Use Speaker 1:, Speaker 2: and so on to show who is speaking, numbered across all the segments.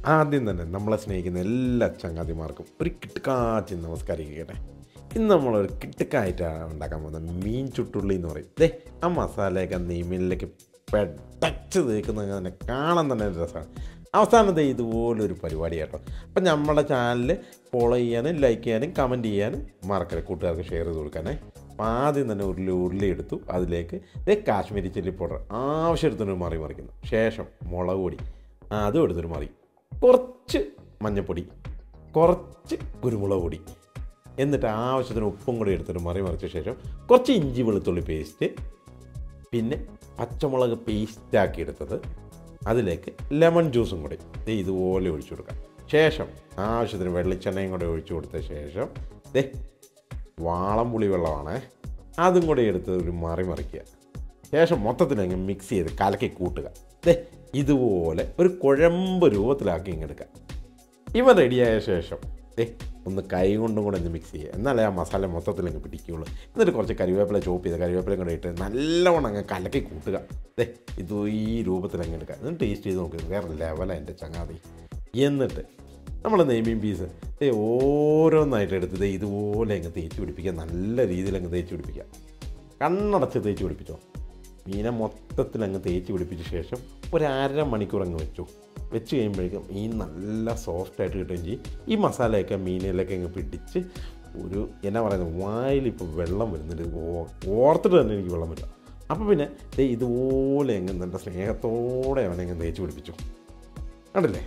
Speaker 1: ആദ്യം തന്നെ നമ്മളെ സ്നേഹിക്കുന്ന എല്ലാ ചങ്ങാതിമാർക്കും ഒരു കിട്ടുക്കാച്ചി നമസ്കരിക്കട്ടെ ഇന്ന് നമ്മളൊരു കിട്ടുക്കായിട്ടാണ് ഉണ്ടാക്കാൻ പോകുന്നത് മീൻ ചുട്ടുള്ളി എന്ന് പറയും ദേ ആ മസാലയൊക്കെ നെയ്മീനിലേക്ക് പെടച്ച് തേക്കുന്നത് തന്നെ കാണാൻ തന്നെ ഒരു രസമാണ് അവസാനത്തെ ഇതുപോലൊരു പരിപാടി കേട്ടോ അപ്പം നമ്മുടെ ചാനൽ ഫോളോ ചെയ്യാനും ലൈക്ക് ചെയ്യാനും കമൻറ്റ് ചെയ്യാനും മറക്കരുത് കൂട്ടുകാർക്ക് ഷെയർ ചെയ്ത് കൊടുക്കാനേ അപ്പം ആദ്യം തന്നെ ഉരുളി ഉരുളി എടുത്തു അതിലേക്ക് ഇതേ കാശ്മീരി ചില്ലി പൗഡർ ആവശ്യത്തിന് മറി മറിക്കുന്നു ശേഷം മുളക് പൊടി ആ, അതും എടുത്തൊരു മറി കുറച്ച് മഞ്ഞൾപ്പൊടി കുറച്ച് കുരുമുളക് പൊടി എന്നിട്ട് ആവശ്യത്തിന് ഉപ്പും കൂടി എടുത്തിട്ട് മറി മറിച്ച ശേഷം കുറച്ച് ഇഞ്ചി വെളുത്തുള്ളി പേസ്റ്റ് പിന്നെ പച്ചമുളക് പേസ്റ്റാക്കി എടുത്തത് അതിലേക്ക് ലെമൺ ജ്യൂസും കൂടി ദേ ഇതുപോലെ ഒഴിച്ചു കൊടുക്കാം ശേഷം ആവശ്യത്തിന് വെള്ളിച്ചെണ്ണയും കൂടി ഒഴിച്ചു കൊടുത്ത ശേഷം ദേ വാളം പുളി വെള്ളമാണ് അതും കൂടി എടുത്ത് ഒരു മറി മറിക്കുക ശേഷം മൊത്തത്തിൽ അങ്ങ് മിക്സ് ചെയ്ത് കലക്കി കൂട്ടുക ദേ ഇതുപോലെ ഒരു കുഴമ്പ് രൂപത്തിലാക്കി ഇങ്ങെടുക്കുക ഇവ റെഡിയായ ശേഷം ദേ ഒന്ന് കൈ കൊണ്ടും കൂടെ ഒന്ന് മിക്സ് ചെയ്യുക എന്നാലേ ആ മസാല മൊത്തത്തിൽ അങ്ങ് പിടിക്കുകയുള്ളൂ എന്നിട്ട് കുറച്ച് കരിവേപ്പില ചോപ്പ് ചെയ്ത് കരിവേപ്പിലയും കൂടെ ഇട്ട് നല്ലവണ്ണം അങ്ങ് കലക്കി കൂട്ടുക ദേ ഇത് ഈ രൂപത്തിൽ അങ്ങ് എടുക്കുക എന്നിട്ട് ടേസ്റ്റ് ചെയ്ത് നോക്കുക വേറെ ലെവലാണ് എൻ്റെ ചങ്ങാതി എന്നിട്ട് നമ്മൾ നെയ്മീൻ പീസ് ദേ ഓരോന്നായിട്ട് എടുത്ത് ദേ ഇതുപോലെ അങ്ങ് തേച്ച് പിടിപ്പിക്കുക നല്ല രീതിയിൽ അങ്ങ് തേച്ച് പിടിപ്പിക്കുക കണ്ണടച്ച് തേച്ച് പിടിപ്പിച്ചോ മീനെ മൊത്തത്തിൽ അങ്ങ് തേച്ച് പിടിപ്പിച്ച ശേഷം ഒരു അര മണിക്കൂർ അങ്ങ് വെച്ചു വെച്ച് കഴിയുമ്പോഴേക്കും മീൻ നല്ല സോഫ്റ്റായിട്ട് കിട്ടുകയും ചെയ്യും ഈ മസാലയൊക്കെ മീനിലൊക്കെ അങ്ങ് പിടിച്ച് ഒരു എന്നാ പറയുന്നത് വായിലിപ്പോൾ വെള്ളം വരുന്നുണ്ട് ഓ- ഓർത്തിട്ട് തന്നെ എനിക്ക് വെള്ളം വരില്ല അപ്പോൾ പിന്നെ ദേ ഇതുപോലെ അങ്ങ് നല്ല സ്നേഹത്തോടെ അവനെ അങ്ങ് തേച്ച് പിടിപ്പിച്ചു കണ്ടില്ലേ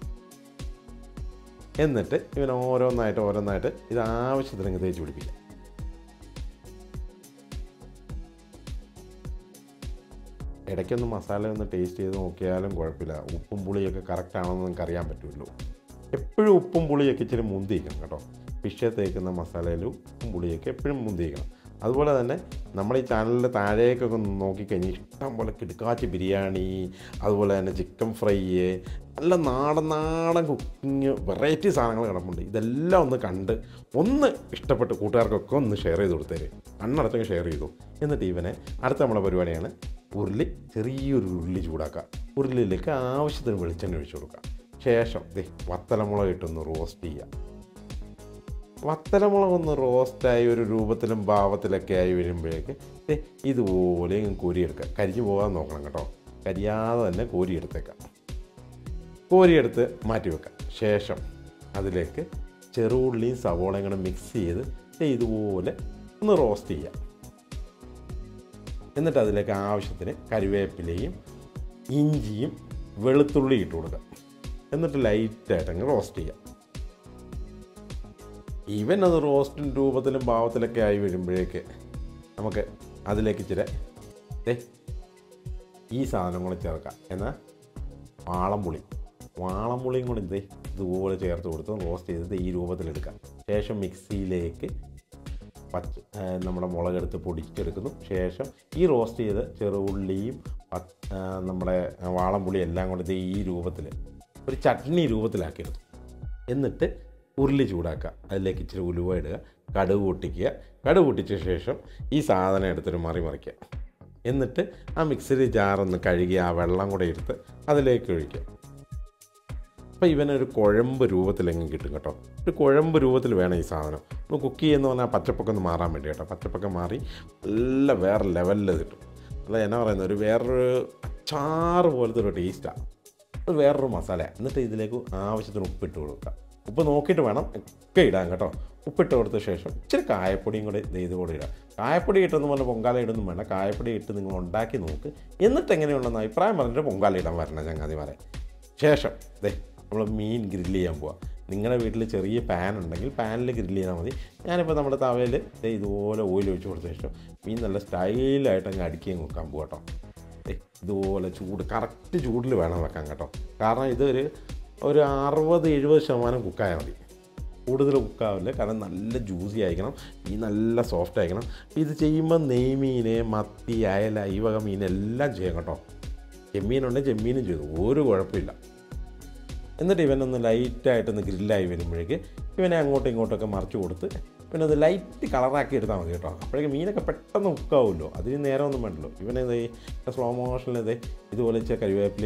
Speaker 1: എന്നിട്ട് ഇവൻ ഓരോന്നായിട്ട് ഓരോന്നായിട്ട് ഇത് ആവശ്യത്തിന് അങ്ങ് തേച്ച് പിടിപ്പിക്കാം ഇടയ്ക്കൊന്ന് മസാല ഒന്ന് ടേസ്റ്റ് ചെയ്ത് നോക്കിയാലും കുഴപ്പമില്ല ഉപ്പും പുളിയൊക്കെ കറക്റ്റ് ആണോ എന്ന് നമുക്ക് അറിയാൻ പറ്റുമല്ലോ എപ്പോഴും ഉപ്പും പുളിയൊക്കെ ഇച്ചിരി മുന്തിക്കണം കേട്ടോ ഫിഷ് തേക്കുന്ന മസാലയിൽ ഉപ്പും പുളിയൊക്കെ എപ്പോഴും മുന്തിക്കണം അതുപോലെ തന്നെ നമ്മൾ ഈ ചാനലിൻ്റെ താഴേക്കൊക്കെ ഒന്ന് നോക്കിക്കഴിഞ്ഞാൽ ഇഷ്ടം പോലെ കിടക്കാച്ചി ബിരിയാണി അതുപോലെ തന്നെ ചിക്കൻ ഫ്രൈ നല്ല നാടൻ നാടൻ കുക്കിങ് വെറൈറ്റി സാധനങ്ങൾ കിടപ്പുണ്ട് ഇതെല്ലാം ഒന്ന് കണ്ട് ഒന്ന് ഇഷ്ടപ്പെട്ട് കൂട്ടുകാർക്കൊക്കെ ഒന്ന് ഷെയർ ചെയ്ത് കൊടുത്തേര് കണ്ണടച്ചങ്ങ് ഷെയർ ചെയ്തു എന്നിട്ട് ഇവനെ അടുത്ത നമ്മളെ പരിപാടിയാണ് ഉരുളി ചെറിയൊരു ഉരുളി ചൂടാക്കുക ഉരുളിയിലേക്ക് ആവശ്യത്തിന് വെളിച്ചെണ്ണ ഒഴിച്ചു കൊടുക്കുക ശേഷം ദേ വത്തലമുളക് ഇട്ടൊന്ന് റോസ്റ്റ് ചെയ്യുക വത്തലമുളക് ഒന്ന് റോസ്റ്റായി ഒരു രൂപത്തിലും ഭാവത്തിലൊക്കെ ആയി വരുമ്പോഴേക്ക് ദേ ഇതുപോലെ ഇങ്ങ് കോരിയെടുക്കുക കരിഞ്ഞു പോകാൻ നോക്കണം കേട്ടോ കരിയാതെ തന്നെ കോരിയെടുത്തേക്കാം കോരിയെടുത്ത് മാറ്റി വെക്കാം ശേഷം അതിലേക്ക് ചെറുള്ളിയും സവോളയും കൂടെ മിക്സ് ചെയ്ത് ദേ ഇതുപോലെ ഒന്ന് റോസ്റ്റ് ചെയ്യാം എന്നിട്ട് അതിലേക്ക് ആവശ്യത്തിന് കരിവേപ്പിലയും ഇഞ്ചിയും വെളുത്തുള്ളി ഇട്ട് കൊടുക്കുക എന്നിട്ട് ലൈറ്റായിട്ട് അങ്ങ് റോസ്റ്റ് ചെയ്യാം ഈവൻ അത് റോസ്റ്റിൻ രൂപത്തിലും ഭാവത്തിലൊക്കെ ആയി വരുമ്പോഴേക്ക് നമുക്ക് അതിലേക്ക് ഇച്ചിരി ദേ ഈ സാധനം കൂടെ ചേർക്കാം എന്നാൽ വാളംപുളി വാളംപുളിയും കൂടി ദേ ഇതുപോലെ ചേർത്ത് കൊടുത്ത് റോസ്റ്റ് ചെയ്തിട്ട് ഈ രൂപത്തിലെടുക്കാം ശേഷം മിക്സിയിലേക്ക് പച്ച ആ, നമ്മുടെ മുളകെടുത്ത് പൊടിച്ചെടുക്കുന്നു ശേഷം ഈ റോസ്റ്റ് ചെയ്ത ചെറുള്ളിയും പ- ആ, നമ്മുടെ വാളംപുളി എല്ലാം കൂടി ദേ ഈ രൂപത്തിൽ ഒരു ചട്നി രൂപത്തിലാക്കിയെടുത്തു എന്നിട്ട് ഉരുളി ചൂടാക്കുക അതിലേക്ക് ഇച്ചിരി ഉലുവ ഇടുക കടുക് പൊട്ടിക്കുക കടുക് പൊട്ടിച്ച ശേഷം ഈ സാധനം എടുത്തൊരു മറി മറിക്കുക എന്നിട്ട് ആ മിക്സിയിൽ ജാറൊന്ന് കഴുകി ആ വെള്ളം കൂടെ എടുത്ത് അതിലേക്ക് ഒഴിക്കുക അപ്പോൾ ഇവനൊരു കുഴമ്പ് രൂപത്തിലെങ്കിലും കിട്ടും കേട്ടോ ഒരു കുഴമ്പ് രൂപത്തിൽ വേണം ഈ സാധനം ഒന്ന് കുക്ക് ചെയ്യുന്ന പറഞ്ഞാൽ പച്ചപ്പൊക്കെ ഒന്ന് മാറാൻ വേണ്ടി കേട്ടോ പച്ചപ്പൊക്കെ മാറി നല്ല വേറെ ലെവലിൽ കിട്ടും അല്ല എന്നാ പറയുന്നത് ഒരു വേറൊരു അച്ചാറ് പോലത്തെ ഒരു ടേസ്റ്റാണ് അത് വേറൊരു മസാല എന്നിട്ട് ഇതിലേക്ക് ആവശ്യത്തിന് ഉപ്പിട്ട് കൊടുക്കുക ഉപ്പ് നോക്കിയിട്ട് വേണം ഒക്കെ ഇടാൻ കേട്ടോ ഉപ്പിട്ട് കൊടുത്ത ശേഷം ഇച്ചിരി കായപ്പൊടിയും കൂടെ ദേ ഇതുകൂടെ ഇടാം കായപ്പൊടി ഇട്ടെന്ന് പറഞ്ഞാൽ പൊങ്കാല ഇടൊന്നും വേണ്ട കായപ്പൊടി ഇട്ട് നിങ്ങൾ ഉണ്ടാക്കി നോക്ക് എന്നിട്ട് എങ്ങനെയുണ്ടെന്ന് അഭിപ്രായം പറഞ്ഞിട്ട് പൊങ്കാല ഇടാൻ വരണം ചങ്ങാതിമാരെ ശേഷം ദേ നമ്മൾ മീൻ ഗ്രില്ല് ചെയ്യാൻ പോവാം നിങ്ങളുടെ വീട്ടിൽ ചെറിയ പാൻ ഉണ്ടെങ്കിൽ പാനിൽ ഗ്രില്ല് ചെയ്താൽ മതി ഞാനിപ്പോൾ നമ്മുടെ തവയിൽ ദേ ഇതുപോലെ ഓയിൽ ഒഴിച്ച് കൊടുത്ത ശേഷം മീൻ നല്ല സ്റ്റൈലായിട്ട് അങ്ങ് അടുക്കുകയും വെക്കാൻ പോകാം കേട്ടോ ദേ ഇതുപോലെ ചൂട് കറക്റ്റ് ചൂടിൽ വേണം വെക്കാൻ കേട്ടോ കാരണം ഇതൊരു ഒരു അറുപത് എഴുപത് ശതമാനം കുക്കായാൽ മതി കൂടുതൽ കുക്കാവില്ല കാരണം നല്ല ജ്യൂസി ആയിരിക്കണം ഈ നല്ല സോഫ്റ്റ് ആയിരിക്കണം ഇത് ചെയ്യുമ്പോൾ നെയ്മീൻ മത്തി അയല ഈ വക മീനെല്ലാം ചെയ്യാം കേട്ടോ ചെമ്മീനുണ്ടെങ്കിൽ ചെമ്മീനും ചെയ്തു ഒരു കുഴപ്പമില്ല എന്നിട്ട് ഇവനൊന്ന് ലൈറ്റായിട്ടൊന്ന് ഗ്രില്ലായി വരുമ്പോഴേക്ക് ഇവനെ അങ്ങോട്ടും ഇങ്ങോട്ടൊക്കെ മറിച്ച് കൊടുത്ത് പിന്നെ അത് ലൈറ്റ് കളറാക്കി എടുത്താൽ മതി കേട്ടോ അപ്പോഴേക്കും മീനൊക്കെ പെട്ടെന്ന് കുക്കാവുമല്ലോ അതിന് നേരമൊന്നും വേണ്ടല്ലോ ഇവനെ ഇതേ സ്ലോ മോഷനിൽ ഇതേ ഇതുപോലെ ഇച്ചിരി കരിവേപ്പിലയും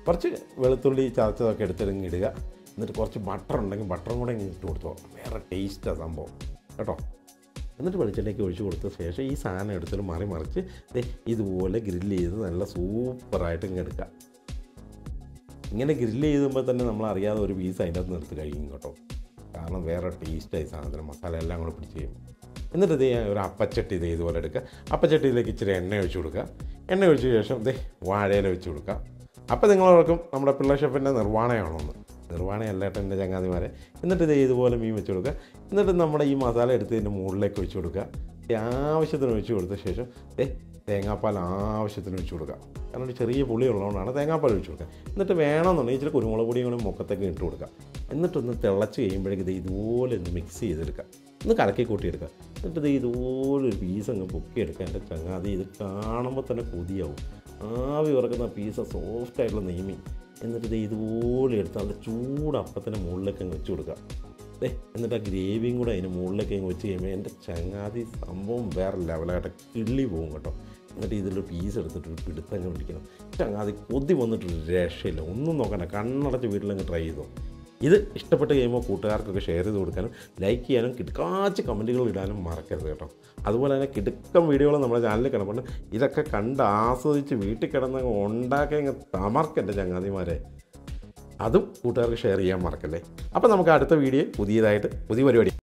Speaker 1: കുറച്ച് വെളുത്തുള്ളി ചതച്ചതൊക്കെ എടുത്തിടങ്ങി ഇടുക എന്നിട്ട് കുറച്ച് ബട്ടർ ഉണ്ടെങ്കിൽ ബട്ടറും കൂടെ ഇങ്ങ് ഇട്ട് കൊടുത്തോ വേറെ ടേസ്റ്റാണ് സംഭവം കേട്ടോ എന്നിട്ട് വെളിച്ചെണ്ണയ്ക്ക് ഒഴിച്ച് കൊടുത്ത ശേഷം ഈ സാധനം എടുത്തിട്ട് മറി മറിച്ച് ദേ ഇതുപോലെ ഗ്രില്ല് ചെയ്ത് നല്ല സൂപ്പറായിട്ട് ഇങ്ങ് എടുക്കുക ഇങ്ങനെ ഗ്രില്ല് ചെയ്യുമ്പോൾ തന്നെ നമ്മൾ അറിയാതെ ഒരു പീസ് അതിൻ്റെ അകത്ത് നിർത്തി കഴിയും കേട്ടോ കാരണം വേറെ ടേസ്റ്റായി സാധനം മസാല എല്ലാം കൂടെ പിടിച്ച് ചെയ്യും എന്നിട്ട് ഇത് ഒരു അപ്പച്ചട്ടി ഇത് ഇതുപോലെ എടുക്കുക അപ്പച്ചട്ടിയിലേക്ക് ഇച്ചിരി എണ്ണ ഒഴിച്ച് കൊടുക്കുക എണ്ണ ഒഴിച്ച ശേഷം ദേ വാഴയില വെച്ച് കൊടുക്കുക അപ്പോൾ നിങ്ങളോർക്കും നമ്മുടെ പിള്ള ഷെഫിൻ്റെ നിർവ്വാണയാണോന്ന് നിർവ്വാണയല്ല കേട്ടോ എൻ്റെ ചങ്ങാതിമാരെ എന്നിട്ട് ഇത് ഇതുപോലെ മീൻ വെച്ച് കൊടുക്കുക എന്നിട്ട് നമ്മുടെ ഈ മസാല എടുത്ത് ഇതിൻ്റെ മുകളിലേക്ക് ഒഴിച്ച് കൊടുക്കുക ഈ ആവശ്യത്തിന് ഒഴിച്ച് കൊടുത്ത ശേഷം ദേ തേങ്ങാപ്പാൽ ആവശ്യത്തിന് ഒഴിച്ച് കൊടുക്കുക കാരണം ഒരു ചെറിയ പുളി ഉള്ളതുകൊണ്ടാണ് തേങ്ങാപ്പാൽ ഒഴിച്ച് കൊടുക്കുക എന്നിട്ട് വേണമെന്നുണ്ടെങ്കിൽ ഇച്ചിരി കുരുമുളക് പൊടിയും കൂടി മുഖത്തേക്ക് ഇട്ട് കൊടുക്കുക എന്നിട്ടൊന്ന് തിളച്ച് കഴിയുമ്പോഴേക്ക് ഇത് ഇതുപോലെ ഒന്ന് മിക്സ് ചെയ്തെടുക്കുക ഒന്ന് കലക്കി കൂട്ടിയെടുക്കുക എന്നിട്ട് ഇത് ഇതുപോലെ ഒരു പീസ് അങ്ങ് പൊക്കിയെടുക്കുക എൻ്റെ ചങ്ങാതി ഇത് കാണുമ്പോൾ തന്നെ കൊതിയാവും ആവി ഉറക്കുന്ന പീസ് സോഫ്റ്റ് ആയിട്ടുള്ള നെയ്മീൻ എന്നിട്ട് ഇത് ഇതുപോലെ എടുത്ത് നല്ല ചൂടപ്പത്തിൻ്റെ മുകളിലേക്ക് അങ്ങ് വെച്ച് കൊടുക്കുക ദേ എന്നിട്ട് ആ ഗ്രേവിയും കൂടെ അതിന് മുകളിലേക്ക് അങ്ങ് വെച്ച് കഴിയുമ്പോൾ എൻ്റെ ചങ്ങാതി സംഭവം വേറെ ലെവലായിട്ട് കിള്ളി പോകും കേട്ടോ എന്നിട്ട് ഇതിലൊരു പീസ് എടുത്തിട്ട് ഒരു പിടുത്തങ്ങ് പിടിക്കണം ചങ്ങാതി കൊതി വന്നിട്ടൊരു രക്ഷയില്ല ഒന്നും നോക്കണ്ട കണ്ണടച്ച് വീട്ടിലങ്ങ് ട്രൈ ചെയ്തോ ഇത് ഇഷ്ടപ്പെട്ട് കഴിയുമ്പോൾ കൂട്ടുകാർക്കൊക്കെ ഷെയർ ചെയ്ത് കൊടുക്കാനും ലൈക്ക് ചെയ്യാനും കിടക്കാച്ച് കമൻറ്റുകൾ ഇടാനും മറക്കരുത് കേട്ടോ അതുപോലെ തന്നെ കിടുക്കം വീഡിയോകൾ നമ്മുടെ ചാനലിൽ കിടപ്പുണ്ട് ഇതൊക്കെ കണ്ട് ആസ്വദിച്ച് വീട്ടിൽ കിടന്ന് ഉണ്ടാക്കി അങ്ങ് തമർക്കെൻ്റെ ചങ്ങാതിമാരെ അതും കൂട്ടുകാർക്ക് ഷെയർ ചെയ്യാൻ മറക്കല്ലേ അപ്പോൾ നമുക്ക് അടുത്ത വീഡിയോ പുതിയതായിട്ട് പുതിയ പരിപാടി